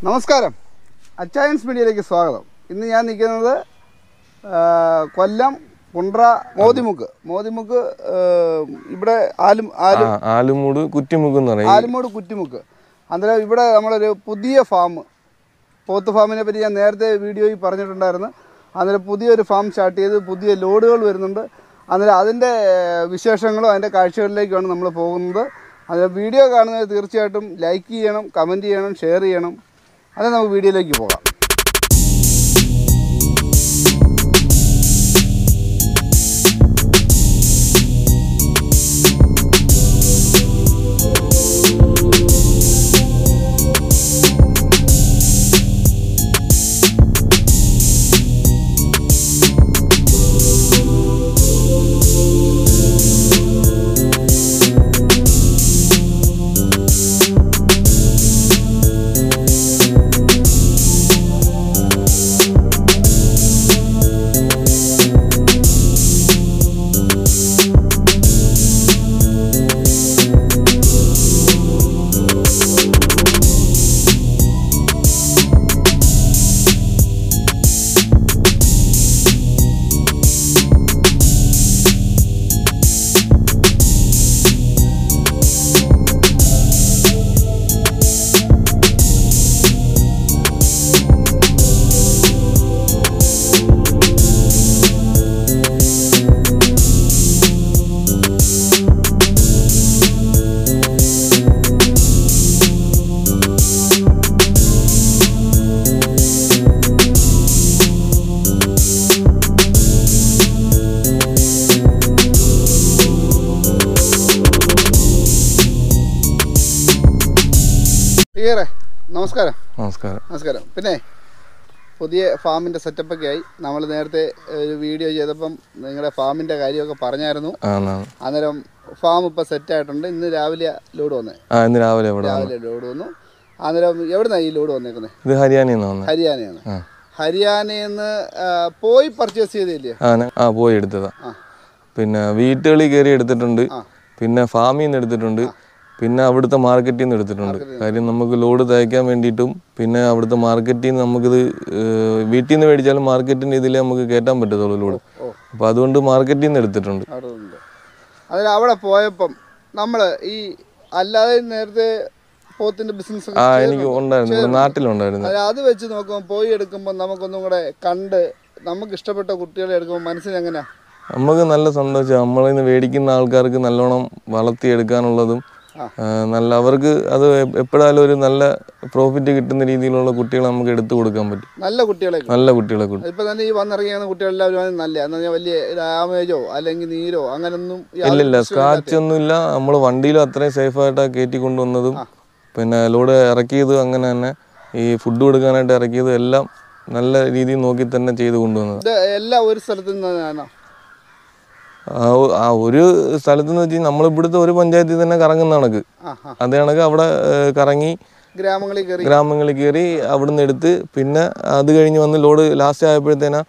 നമസ്കാരം അച്ചായൻസ് മീഡിയയിലേക്ക് സ്വാഗതം ഇന്ന് ഞാൻ നിൽക്കുന്നത് ആ, കൊല്ലം കുണ്ട്ര മോതിമുക്ക് മോതിമുക്ക് ആ, ഇവിടെ ആലും ആലു ആ, ആലുമൂട് കുറ്റിമുക്ക് എന്ന് പറയും ആലുമൂട് കുറ്റിമുക്ക് അന്നേരം ഇവിടെ നമ്മളൊരു പുതിയ ഫാം പോത്ത് ഫാമിനെ പറ്റി ഞാൻ നേരത്തെ വീഡിയോയിൽ പറഞ്ഞിട്ടുണ്ടായിരുന്നു അന്നേരം പുതിയൊരു ഫാം സ്റ്റാർട്ട് ചെയ്ത് പുതിയ ലോഡുകൾ വരുന്നുണ്ട് അന്നേരം അതിൻ്റെ വിശേഷങ്ങളും അതിൻ്റെ കാഴ്ചകളിലേക്കാണ് നമ്മൾ പോകുന്നത് അന്നേരം വീഡിയോ കാണുന്നത് തീർച്ചയായിട്ടും ലൈക്ക് ചെയ്യണം കമൻറ്റ് ചെയ്യണം ഷെയർ ചെയ്യണം അത് നമുക്ക് വീഡിയോയിലേക്ക് പോകാം ടീയറെ നമസ്കാരം നമസ്കാരം നമസ്കാരം പിന്നെ പുതിയ ഫാമിൻ്റെ സെറ്റപ്പൊക്കെ ആയി നമ്മൾ നേരത്തെ ഒരു വീഡിയോ ചെയ്തപ്പം നിങ്ങളുടെ ഫാമിൻ്റെ കാര്യമൊക്കെ പറഞ്ഞായിരുന്നു ആന്നാണ് അന്നേരം ഫാം ഇപ്പോൾ സെറ്റ് ആയിട്ടുണ്ട് ഇന്ന് രാവിലെ ലോഡ് വന്നേ ആ ഇന്ന് രാവിലെ ഇവിടെ വന്നു രാവിലെ ലോഡ് വന്നു അന്നേരം എവിടുന്നാണ് ഈ ലോഡ് വന്നേക്കുന്നത് ഇത് ഹരിയാനയിൽ നിന്ന് വന്നത് ഹരിയാനയാണ് ആ ഹരിയാനയിൽ നിന്ന് പോയി പർച്ചേസ് ചെയ്തില്ലേ ആ ഞാൻ- ആ പോയി എടുത്തതാ ആ. പിന്നെ വീട്ടുകളിൽ കയറി എടുത്തിട്ടുണ്ട് ആ. പിന്നെ ഫാമിൽ നിന്ന് എടുത്തിട്ടുണ്ട് പിന്നെ അവിടുത്തെ മാർക്കറ്റിൽ നിന്ന് എടുത്തിട്ടുണ്ട് കാര്യം നമുക്ക് ലോഡ് തയ്ക്കാൻ വേണ്ടിയിട്ടും പിന്നെ അവിടുത്തെ മാർക്കറ്റിൽ നിന്ന് നമുക്കിത് ഏഹ്, വീട്ടിൽ നിന്ന് മേടിച്ചാലും മാർക്കറ്റിൻ്റെ ഇതിലേ നമുക്ക് കയറ്റാൻ പറ്റത്തുള്ളൂ ലോഡ് ഓ അപ്പോൾ അതുകൊണ്ട് മാർക്കറ്റിൽ നിന്ന് എടുത്തിട്ടുണ്ട് അവിടെ ഉണ്ട് അതിൽ അവിടെ പോയപ്പം നമ്മൾ ഈ അല്ലാതെ നേരത്തെ പോത്തിൻ്റെ ബിസിനസ് ആ എനിക്ക് ഉണ്ടായിരുന്നു ഇവിടെ നാട്ടിലുണ്ടായിരുന്നു അത് അത് വെച്ച് നോക്കുമ്പോൾ പോയി എടുക്കുമ്പോൾ നമുക്കൊന്നും കൂടെ കണ്ട് നമുക്ക് ഇഷ്ടപ്പെട്ട കുട്ടികളെ എടുക്കുമ്പോൾ മനസ്സിന് എങ്ങനെയാ നമുക്ക് നല്ല സന്തോഷം നമ്മളിൽ നിന്ന് മേടിക്കുന്ന ആൾക്കാർക്ക് നല്ലോണം വളർത്തിയെടുക്കാനുള്ളതും ആ. ആ, നല്ല അവർക്ക് അത് എപ്പോഴായാലും ഒരു നല്ല പ്രോഫിറ്റ് കിട്ടുന്ന രീതിയിലുള്ള കുട്ടികളെ നമുക്ക് എടുത്തു കൊടുക്കാൻ പറ്റും നല്ല കുട്ടികളെ നല്ല കുട്ടികളെ കൊടുക്കും ഇപ്പൊ തന്നെ ഈ വന്നിറങ്ങിയ കുട്ടികളെല്ലാവരും നല്ല എന്ന് പറഞ്ഞാൽ വലിയ ഡാമേജോ അല്ലെങ്കിൽ നീരോ അങ്ങനൊന്നും ഇല്ലില്ല സ്ക്രാച്ച് ഒന്നുമില്ല നമ്മൾ വണ്ടിയിലും അത്രയും സേഫായിട്ടാണ് കയറ്റി കൊണ്ടുവന്നതും പിന്നെ ലോഡ് ഇറക്കിയത് അങ്ങനെ തന്നെ ഈ ഫുഡ് കൊടുക്കാനായിട്ട് ഇറക്കിയതും എല്ലാം നല്ല രീതിയിൽ നോക്കി തന്നെ ചെയ്ത് കൊണ്ടുവന്നത് ഇത് എല്ലാം ഒരു സ്ഥലത്ത് നിന്നാണ് ആ ഒ- ആ ഒരു സ്ഥലത്ത് നിന്ന് വെച്ചാൽ നമ്മൾ ഇവിടുത്തെ ഒരു പഞ്ചായത്തിൽ തന്നെ കറങ്ങുന്ന കണക്ക് ആ ആ അത് കണക്ക് അവിടെ ഏഹ്, കറങ്ങി ഗ്രാമങ്ങളിൽ കയറി ഗ്രാമങ്ങളിൽ കയറി അവിടുന്ന് എടുത്ത് പിന്നെ അത് കഴിഞ്ഞ് വന്ന് ലോഡ് ലാസ്റ്റ് ആയപ്പോഴത്തേനാ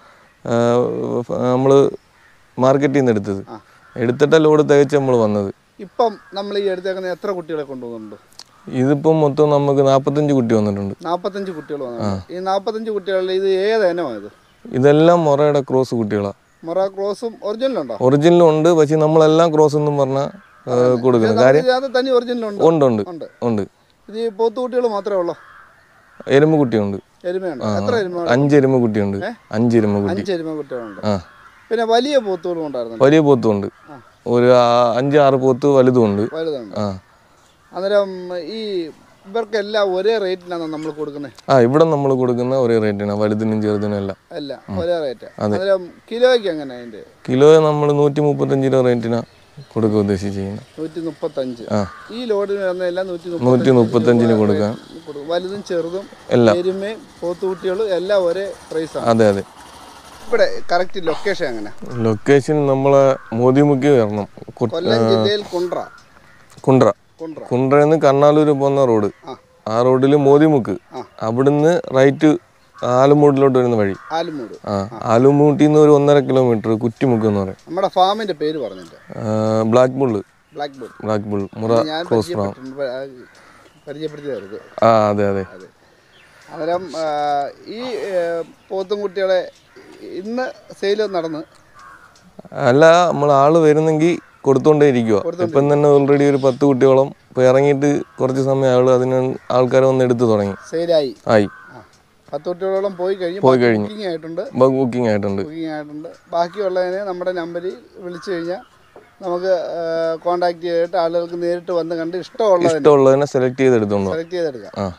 നമ്മൾ മാർക്കറ്റിൽ നിന്ന് എടുത്തത് ആ. എടുത്തിട്ട ലോഡ് തികച്ച് നമ്മൾ വന്നത് ഇപ്പം നമ്മൾ ഈ എടുത്തേക്കുന്ന എത്ര കുട്ടികളെ കൊണ്ടുപോകുന്നുണ്ട് ഇതിപ്പം മൊത്തം നമുക്ക് നാൽപ്പത്തഞ്ച് കുട്ടി വന്നിട്ടുണ്ട് നാൽപ്പത്തഞ്ച് കുട്ടികൾ വന്നിട്ടുണ്ട് ഈ നാൽപ്പത്തഞ്ച് കുട്ടികളിൽ ഇത് ഏത് ഇനമായത് ഇതെല്ലാം മൊറയുടെ ക്രോസ് കുട്ടികളാണ് മൊറ ക്രോസും ഒറിജിനലുണ്ടോ ഒറിജിനലും ഉണ്ട് പക്ഷെ നമ്മളെല്ലാം ക്രോസ് എന്നും പറഞ്ഞാൽ കൊടുക്കുന്നത് കാര്യം ഇതിനകത്ത് തനി ഒറിജിനലുണ്ട് ഉണ്ട് ഉണ്ട് ഉണ്ട് ഉണ്ട് ഇത് ഈ പോത്തുകുട്ടികൾ മാത്രമേ ഉള്ളൂ എരുമ കുട്ടിയുണ്ട് എരുമയുണ്ട് എത്ര എരുമ അഞ്ച് എരുമ കുട്ടിയുണ്ട് അഞ്ച് എരുമ കുട്ടി അഞ്ച് എരുമ കുട്ടികളുണ്ട് ആ പിന്നെ വലിയ പോത്തുകളും ഉണ്ടായിരുന്നു വലിയ പോത്തും ഉണ്ട് ഒരു ആ- അഞ്ച് ആറ് പോത്ത് വലുതും ഉണ്ട് വലുതുണ്ട് ആ അന്നേരം ഈ ഇവർക്കെല്ലാം ഒരേ റേറ്റിനാണ് നമ്മൾ കൊടുക്കുന്നത് ആ ഇവിടെ നമ്മൾ കൊടുക്കുന്ന ഒരേ റേറ്റാണ് വലുതിനും ചെറുതിനും എല്ലാം അല്ല ഒരേ റേറ്റ് അന്നേരം കിലോയ്ക്ക് എങ്ങനെ അതിൻ്റെ കിലോ നമ്മൾ നൂറ്റി മുപ്പത്തഞ്ച് രൂപ റേറ്റിനാണ് കൊടുക്കുക ഉദ്ദേശിച്ചിരിക്കുന്നത് നൂറ്റി മുപ്പത്തഞ്ച് ആ ഈ ലോഡിന് വരുന്നതെല്ലാം നൂറ്റി നൂറ്റി മുപ്പത്തഞ്ചിന് കൊടുക്കാം കൊടുക്കും വലുതും ചെറുതും എല്ലാം എരുമയും പോത്തുകുട്ടികളും എല്ലാം ഒരേ പ്രൈസാണ് അതെ അതെ ഇവിടെ കറക്റ്റ് ലൊക്കേഷൻ എങ്ങനെ ലൊക്കേഷൻ നമ്മളെ മോദിമുക്കി വരണം കു- കൊല്ലം ജില്ലയിൽ കുണ്ട്ര കുണ്ട്ര കുണ്ട്ര കുണ്ട്രയിൽ നിന്ന് കണ്ണാലൂർ പോകുന്ന റോഡ് ആ. ആ റോഡിൽ മോദിമുക്ക് ആ. അവിടുന്ന് റൈറ്റ് ആലുമൂട്ടിലോട്ട് വരുന്ന വഴി ആലുമൂട് ആ ആലുമൂട്ടിൽ നിന്ന് ഒരു ഒന്നര കിലോമീറ്റർ കുറ്റിമുക്ക് എന്ന് പറയും നമ്മുടെ ഫാമിന്റെ പേര് പറഞ്ഞില്ല ആ, black bull black board black bull Murrah ഞാൻ ക്രോസ് ഫാം പരിചയപ്പെട്ടിട്ടുണ്ട് പ- ആ, പരിചയപ്പെടുത്തിയതായിരുന്നു ആ അതെ അതെ അതെ അന്നേരം ആ, ഈ ഏ, പോത്തും കുട്ടികളെ ഇന്ന് സെയിൽ നടന്ന് അല്ല നമ്മൾ ആള് വരുന്നെങ്കിൽ കൊടുത്തോണ്ടേ ഇരിക്കുക ഇപ്പം തന്നെ ഓൾറെഡി ഒരു പത്ത് കുട്ടിയോളം ഇപ്പം ഇറങ്ങിയിട്ട് കുറച്ച് സമയം ആള് അതിന് ആൾക്കാരെ വന്ന് എടുത്തു തുടങ്ങി സെയിലായി ആയി ആ പത്ത് കുട്ടികളോളം പോയി കഴിഞ്ഞു പോയി കഴിഞ്ഞു. ബുക്കിംഗ് ആയിട്ടുണ്ട് ബുക്കിംഗ് ആയിട്ടുണ്ട് ബുക്കിംഗ് ആയിട്ടുണ്ട് ബാക്കിയുള്ളതിനെ നമ്മുടെ നമ്പറിൽ വിളിച്ചു കഴിഞ്ഞാൽ നമുക്ക് കോണ്ടാക്ട് ചെയ്തിട്ട് ആളുകൾക്ക് നേരിട്ട് വന്ന് കണ്ട് ഇഷ്ടമുള്ളതിനെ ഇഷ്ടമുള്ളതിനെ സെലക്ട് ചെയ്ത് എടുത്തോണ്ട് സെലക്ട് ചെയ്തെടുക്കാം ആ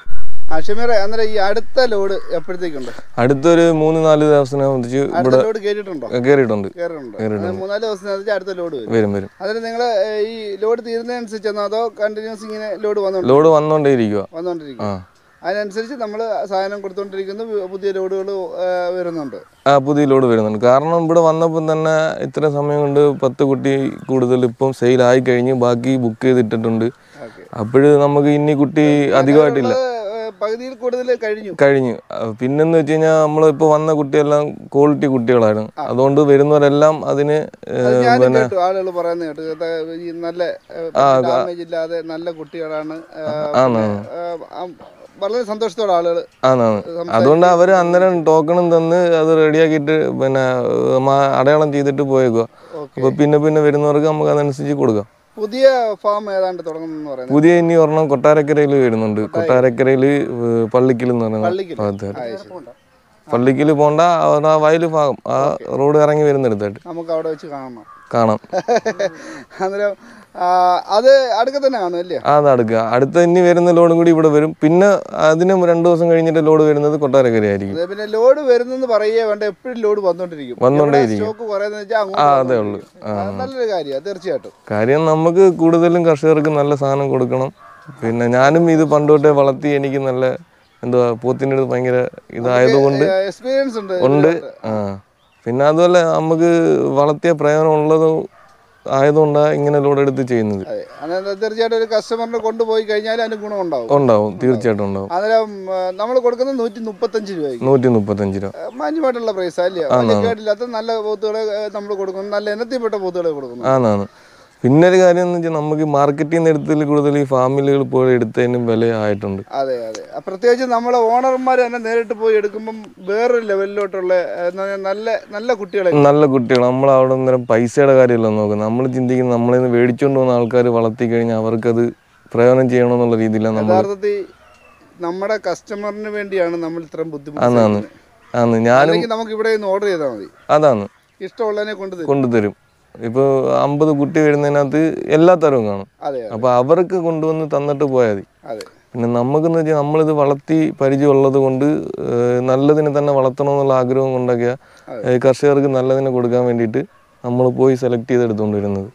ആ ഷമീറെ അന്നേരം ഈ അടുത്ത ലോഡ് എപ്പോഴത്തേക്കുണ്ട് അടുത്തൊരു മൂന്ന് നാല് ദിവസത്തിനെ സംബന്ധിച്ച് അടുത്ത ലോഡ് കേട്ടിട്ടുണ്ടോ കയറിയിട്ടുണ്ട് കയറുന്നുണ്ട് അത് മൂന്നാല് ദിവസത്തിനകത്ത് അടുത്ത ലോഡ് വരും വരും വരും അതിന് നിങ്ങൾ ഈ ലോഡ് തീരുന്നതനുസരിച്ചാണോ അതോ കണ്ടിന്യൂസ് ഇങ്ങനെ ലോഡ് വന്നോണ്ട് ലോഡ് വന്നോണ്ടേ ഇരിക്കുക വന്നുകൊണ്ടിരിക്കും ആ അതിനനുസരിച്ച് നമ്മൾ സാധനം കൊടുത്തുകൊണ്ടിരിക്കുന്നു പു- പുതിയ ലോഡുകൾ വരുന്നുണ്ട് ആ പുതിയ ലോഡ് വരുന്നുണ്ട് കാരണം ഇവിടെ വന്നപ്പം തന്നെ ഇത്ര സമയം കൊണ്ട് പത്ത് കുട്ടി കൂടുതൽ ഇപ്പം സെയിൽ ആയി കഴിഞ്ഞ് ബാക്കി ബുക്ക് ചെയ്തിട്ടിട്ടുണ്ട് ഓക്കെ അപ്പോഴ് നമുക്ക് ഇനി കുട്ടി അധികമായിട്ടില്ല പകുതിയിൽ കൂടുതൽ കഴിഞ്ഞു കഴിഞ്ഞു ആ, പിന്നെന്ന് വെച്ച് കഴിഞ്ഞാൽ നമ്മളിപ്പോൾ വന്ന കുട്ടിയെല്ലാം ക്വാളിറ്റി കുട്ടികളാണ് അതുകൊണ്ട് വരുന്നവരെല്ലാം അതിന് ഏ, അത് ഞാനും കേട്ടു ആളുകൾ പറയുന്നത് കേട്ടു ഇത് ഈ നല്ല ഡാമേജ് ഇല്ലാതെ നല്ല കുട്ടികളാണ് ആ, ആണ് ആ, ആ, വളരെ സന്തോഷത്തോടെ ആളുകൾ ആണാണ് അതുകൊണ്ട് അവർ അന്നേരം ടോക്കണും തന്ന് അത് റെഡിയാക്കിയിട്ട് പിന്നെ ഏ, മാ- അടയാളം ചെയ്തിട്ട് പോയേക്കുക ഓക്കെ അപ്പോൾ പിന്നെ പിന്നെ വരുന്നവർക്ക് നമുക്ക് അതനുസരിച്ച് കൊടുക്കാം പുതിയ ഫാം ഏതാണ്ട് തുടങ്ങുന്നു പറയുന്നത് പുതിയ ഇനി ഒരെണ്ണം കൊട്ടാരക്കരയിൽ വരുന്നുണ്ട് കൊട്ടാരക്കരയിൽ പള്ളിക്കൽ എന്ന് പറയുന്ന പള്ളിക്കൽ ഭാഗത്ത് ആ, ശരി. പള്ളിക്കൽ പോണ്ട അവിടെ ആ വയൽ ഭാഗം ആ റോഡ് ഇറങ്ങി വരുന്നിടത്തായിട്ട് നമുക്ക് അവിടെ വെച്ച് കാണണം കാണാം അന്നേരം ആ, അത് അടുക്ക തന്നെ കാണും അല്ലേ ആ അത് അടുക്കുക അടുത്ത ഇനി വരുന്ന ലോഡും കൂടി ഇവിടെ വരും പിന്നെ അതിന് രണ്ടു ദിവസം കഴിഞ്ഞിട്ട് ലോഡ് വരുന്നത് കൊട്ടാരക്കര ആയിരിക്കും അത് പിന്നെ ലോഡ് വരുന്നെന്ന് പറയുകയെ വേണ്ട എപ്പോഴും ലോഡ് വന്നോണ്ടിരിക്കും വന്നോണ്ടേയിരിക്കും. സ്റ്റോക്ക് പറയുന്നത് വെച്ചാൽ ആ അങ്ങോട്ട് അതേ ഉള്ളൂ വന്നോണ്ടിരിക്കും. അത് നല്ലൊരു കാര്യമാണ് തീർച്ചയായിട്ടും കാര്യം നമുക്ക് കൂടുതലും കർഷകർക്ക് നല്ല സാധനം കൊടുക്കണം പിന്നെ ഞാനും ഇത് പണ്ട് തൊട്ടേ വളർത്തി എനിക്ക് നല്ല എന്തുവാ പോത്തിൻ്റെ അടുത്ത് ഭയങ്കര ഇതായതുകൊണ്ട് എക്സ്പീരിയൻസ് ഉണ്ട് ഉണ്ട് ആ പിന്നെ അതുപോലെ നമുക്ക് വളർത്തിയ പ്രയോജനം ഉള്ളത് ആയതുകൊണ്ടാണ് ഇങ്ങനെ ലോഡ് എടുത്ത് ചെയ്യുന്നത് അതെ അന്നേരം തീർച്ചയായിട്ടും ഒരു കസ്റ്റമറിനെ കൊണ്ടുപോയി കഴിഞ്ഞാൽ അതിന് ഗുണമുണ്ടാവും ഉണ്ടാവും തീർച്ചയായിട്ടും ഉണ്ടാവും അന്നേരം നമ്മൾ കൊടുക്കുന്നത് നൂറ്റി മുപ്പത്തഞ്ച് രൂപയ്ക്ക് നൂറ്റി മുപ്പത്തഞ്ച് രൂപ ആ, മാന്യമായിട്ടുള്ള പ്രൈസ് അല്ലേ വലിയ കേടില്ലാത്ത നല്ല പോത്തുകളെ നമ്മൾ കൊടുക്കുന്നു നല്ല ഇനത്തിൽപ്പെട്ട പോത്തുകളെ കൊടുക്കുന്നു ആണാണ് പിന്നെ ഒരു കാര്യം എന്ന് വെച്ചാൽ നമുക്ക് മാർക്കറ്റിൽ നിന്ന് എടുത്തതിൽ കൂടുതൽ ഈ ഫാമിലികൾ പോയി എടുത്തതിനും വില ആയിട്ടുണ്ട് അതെ അതെ ആ, പ്രത്യേകിച്ച് നമ്മളെ ഓണർമാർ തന്നെ നേരിട്ട് പോയി എടുക്കുമ്പം വേറൊരു ലെവലിലോട്ടുള്ള എന്ന് പറഞ്ഞാൽ നല്ല നല്ല കുട്ടികളെ നല്ല കുട്ടികൾ നമ്മൾ അവിടെ നേരം പൈസയുടെ കാര്യമല്ല നോക്കുന്നത് നമ്മൾ ചിന്തിക്കുന്നത് നമ്മളിൽ നിന്ന് മേടിച്ചുകൊണ്ട് പോകുന്ന ആൾക്കാർ വളർത്തി കഴിഞ്ഞാൽ അവർക്കത് പ്രയോജനം ചെയ്യണമെന്നുള്ള രീതിയിലാണ് നമ്മൾ യഥാർത്ഥത്തിൽ നമ്മുടെ കസ്റ്റമറിന് വേണ്ടിയാണ് നമ്മൾ ഇത്രയും ബുദ്ധിമുട്ട് ആന്നാന്ന് സഹിക്കുന്നത്. ആണ് ഞാനും അല്ലെങ്കിൽ നമുക്ക് ഇവിടെ നിന്ന് ഓർഡർ ചെയ്താൽ മതി അതാണ് ഇഷ്ടമുള്ളതിനെ കൊണ്ട് തരും കൊണ്ടുതരും ഇപ്പോൾ അമ്പത് കുട്ടി വരുന്നതിനകത്ത് എല്ലാ തരവും കാണും അതെ അപ്പോൾ അവർക്ക് കൊണ്ടുവന്ന് തന്നിട്ട് പോയാൽ മതി അതെ പിന്നെ നമുക്കെന്ന് വെച്ചാൽ നമ്മളിത് വളർത്തി പരിചയമുള്ളത് കൊണ്ട് ഏഹ്, നല്ലതിനെ തന്നെ വളർത്തണമെന്നുള്ള ആഗ്രഹം കൊണ്ടൊക്കെയാണ് ഏഹ്, കർഷകർക്ക് നല്ലതിനെ കൊടുക്കാൻ വേണ്ടിയിട്ട് നമ്മൾ പോയി സെലക്ട് ചെയ്ത് എടുത്തുകൊണ്ട് വരുന്നത്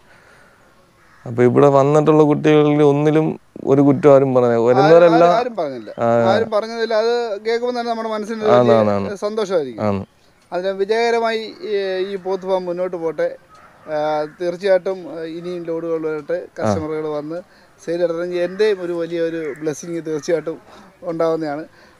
അപ്പോൾ ഇവിടെ വന്നിട്ടുള്ള കുട്ടികളിൽ ഒന്നിലും ഒരു കുറ്റം ആരും പറയാ വരുന്നവരെല്ലാം ആരും- ആരും പറഞ്ഞില്ല ആരും പറഞ്ഞതില്ല അത് കേൾക്കുമ്പോൾ തന്നെ നമ്മുടെ മനസ്സിന് ഒരു ആണ്, വലിയ ആണ്, സന്തോഷമായിരിക്കും ആണ് അതിന് വിജയകരമായി ഈ- ഈ പോത്ത് ഫാം മുന്നോട്ട് പോട്ടെ ആ, തീർച്ചയായിട്ടും ആ, ഇനിയും ലോഡുകൾ വരട്ടെ കസ്റ്റമറുകൾ വന്ന് സെയിൽ ഇടണമെങ്കിൽ എൻ്റെയും ഒരു വലിയൊരു ബ്ലെസ്സിങ് തീർച്ചയായിട്ടും ഉണ്ടാവുന്നതാണ്